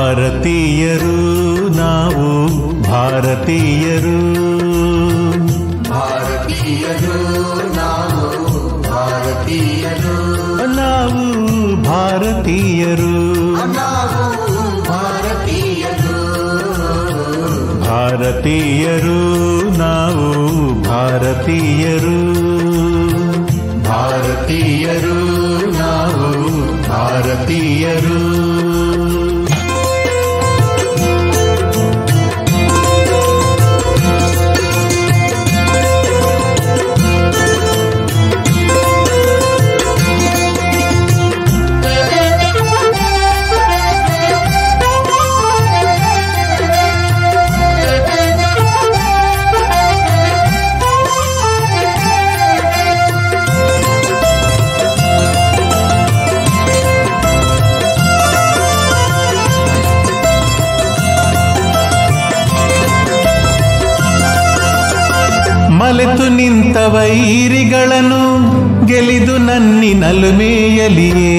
ಭಾರತೀಯರು ನಾವು ಭಾರತೀಯರು ಭಾರತೀಯರು ನಾವು ಭಾರತೀಯರು ನಾವು ಭಾರತೀಯರು ನಾವು ಭಾರತೀಯರು ಭಾರತೀಯರು ನಾವು ಭಾರತೀಯರು ಭಾರತೀಯರು ನಾವು ಭಾರತೀಯರು ಮಲೆತು ನಿಂತ ವೈರಿಗಳನ್ನು ಗೆಲಿದು ನನ್ನಿ ನಲುಮೆಯಲಿಯೇ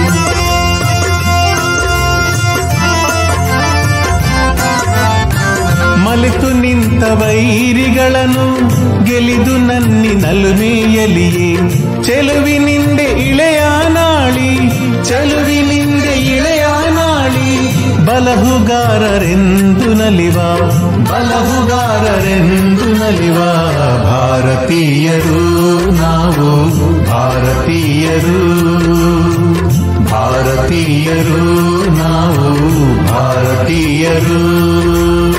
ಮಲೆತು ನಿಂತ ವೈರಿಗಳನ್ನು ಗೆಲಿದು ನನ್ನಿ ನಲುಮೆಯಲಿಯೇ ಚೆಲುವಿನಿಂದೆ ಇಳೆಯ ನಾಳಿ ಚೆಲುವಿನಿಂದೆ ಇಳೆಯ ನಾಳಿ ಬಲಹುಗಾರರೆಂದು ನಲಿವ ಬಲಹುಗಾರರೆಂದು ನಲಿವ ಭಾರತೀಯರು ನಾವು ಭಾರತೀಯರು ಭಾರತೀಯರು ನಾವು ಭಾರತೀಯರು